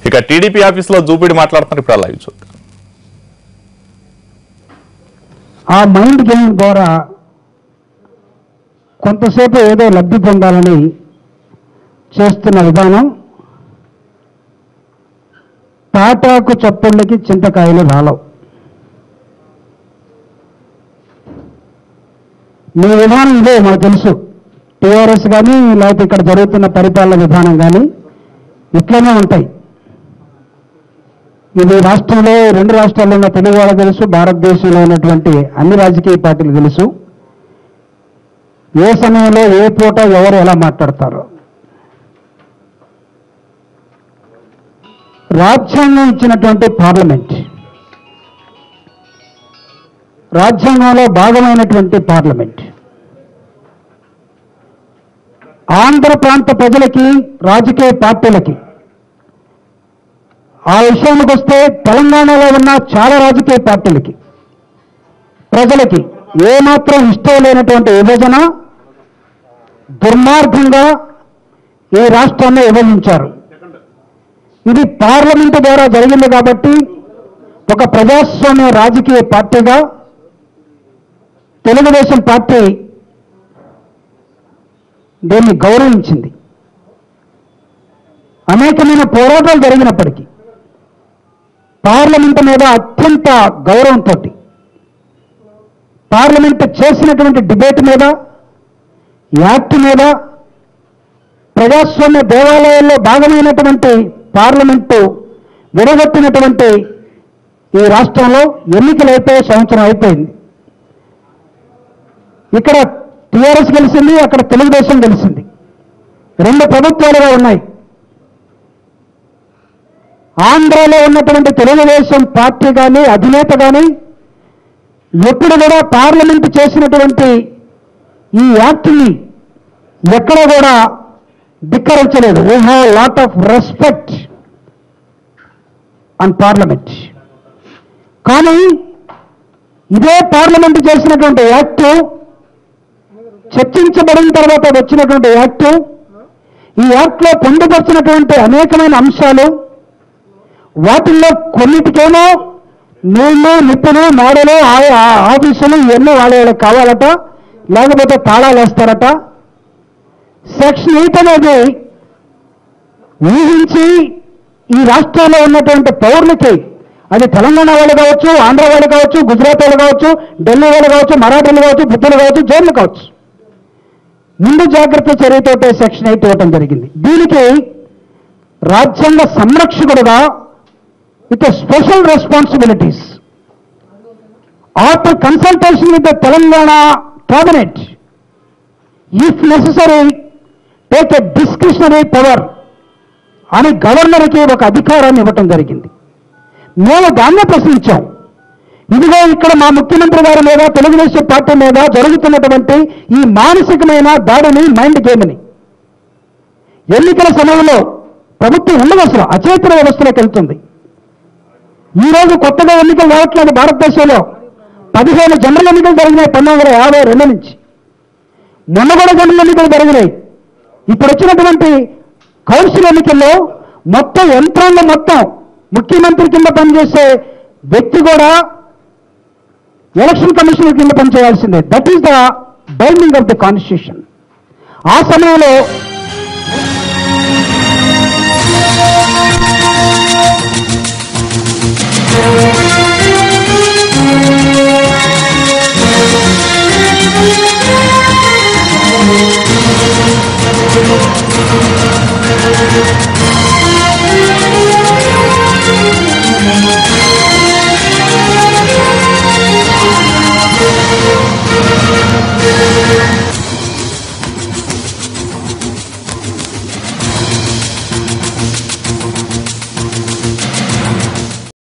ఇక టీడీపీ ఆఫీసులో జూపిడి మాట్లాడుతున్నారు ఇప్పుడు అలా చూద్దాం ఆ మైండ్ గేమ్ ద్వారా కొంతసేపు ఏదో లబ్ధి పొందాలని చేస్తున్న విధానం తాటాకు చప్పుళ్ళకి చింతకాయలు రాలవు మీ విధానం ఇదే మనకు తెలుసు టీఆర్ఎస్ కానీ లేకపోతే ఇక్కడ జరుగుతున్న పరిపాలన విధానం కానీ ఇట్లనే ఉంటాయి ఇది రాష్ట్రంలో రెండు రాష్ట్రాల్లో ఉన్న తెలుగు వాళ్ళకి తెలుసు భారతదేశంలో ఉన్నటువంటి అన్ని రాజకీయ పార్టీలు తెలుసు ఏ సమయంలో ఏ పూట ఎవరు ఎలా మాట్లాడతారో రాజ్యాంగం ఇచ్చినటువంటి పార్లమెంట్ రాజ్యాంగంలో భాగమైనటువంటి పార్లమెంట్ ఆంధ్ర ప్రాంత ప్రజలకి రాజకీయ పార్టీలకి ఆ విషయానికి వస్తే తెలంగాణలో ఉన్న చాలా రాజకీయ పార్టీలకి ప్రజలకి ఏమాత్రం ఇష్టం లేనటువంటి విభజన దుర్మార్గంగా ఈ రాష్ట్రాన్ని విభజించారు ఇది పార్లమెంటు ద్వారా జరిగింది కాబట్టి ఒక ప్రజాస్వామ్య రాజకీయ పార్టీగా తెలుగుదేశం పార్టీ దీన్ని గౌరవించింది అనేకమైన పోరాటాలు జరిగినప్పటికీ పార్లమెంట్ మీద అత్యంత గౌరవంతో పార్లమెంట్ చేసినటువంటి డిబేట్ మీద యాక్ట్ మీద ప్రజాస్వామ్య దేవాలయాల్లో భాగమైనటువంటి పార్లమెంటు విడగొట్టినటువంటి ఈ రాష్ట్రంలో ఎన్నికలు అయిపోయే సంవత్సరం అయిపోయింది ఇక్కడ టీఆర్ఎస్ గెలిచింది అక్కడ తెలుగుదేశం గెలిచింది రెండు ప్రభుత్వాలుగా ఉన్నాయి ఆంధ్రాలో ఉన్నటువంటి తెలుగుదేశం పార్టీ కానీ అధినేత కానీ ఎప్పుడు కూడా పార్లమెంట్ చేసినటువంటి ఈ యాక్ట్ని ఎక్కడ కూడా ధిక్కరించలేదు we have lot of respect on parliament కానీ ఇదే పార్లమెంట్ చేసినటువంటి యాక్ట్ చర్చించబడిన తర్వాత వచ్చినటువంటి యాక్ట్ ఈ యాక్ట్లో పొందుపరిచినటువంటి అనేకమైన అంశాలు వాటిల్లో కొన్నిటికేమో నీళ్లు నిప్పులు మాడలు ఆ- ఆ ఆఫీసులు ఇవన్నీ వాళ్ళ వాళ్ళకి కావాలట లేకపోతే తాళాలు వేస్తారట సెక్షన్ ఎయిట్ అనేది ఊహించి ఈ రాష్ట్రంలో ఉన్నటువంటి పౌరులకి అది తెలంగాణ వాళ్ళు కావచ్చు ఆంధ్ర వాళ్ళు కావచ్చు గుజరాత్ వాళ్ళు కావచ్చు ఢిల్లీ వాళ్ళు కావచ్చు మరాఠీలు కావచ్చు బుద్ధులు కావచ్చు జైన్లు కావచ్చు ముందు జాగ్రత్త చర్యతోటే సెక్షన్ ఎయిట్ ఇవ్వటం జరిగింది దీనికి రాజ్యాంగ సంరక్షకుడుగా with special responsibilities after consultation with the Telangana cabinet if necessary take a discretionary power అని గవర్నర్కి ఒక అధికారాన్ని ఇవ్వటం జరిగింది మేము దాన్నే ప్రశ్నించాం ఇదిగో ఇక్కడ మా ముఖ్యమంత్రి గారి మీద తెలుగుదేశం పార్టీ మీద జరుగుతున్నటువంటి ఈ మానసికమైన దాడిని మైండ్ గేమ్ని ఎన్నికల సమయంలో ప్రభుత్వం ఉండదు అసలు అచేతన వ్యవస్థలోకి వెళ్తుంది ఈ రోజు కొత్తగా ఎన్నికలు రావట్లేదు భారతదేశంలో పదిహేను జనరల్ ఎన్నికలు జరిగినాయి పంతొమ్మిది వందల యాభై రెండు నుంచి మొన్న కూడా జనరల్ ఎన్నికలు జరిగినాయి ఇప్పుడు వచ్చినటువంటి కౌన్సిల్ ఎన్నికల్లో మొత్తం యంత్రాంగం మొత్తం ముఖ్యమంత్రి కింద పనిచేసే వ్యక్తి కూడా ఎలక్షన్ కమిషనర్ కింద పనిచేయాల్సిందే that is the binding of the constitution ఆ సమయంలో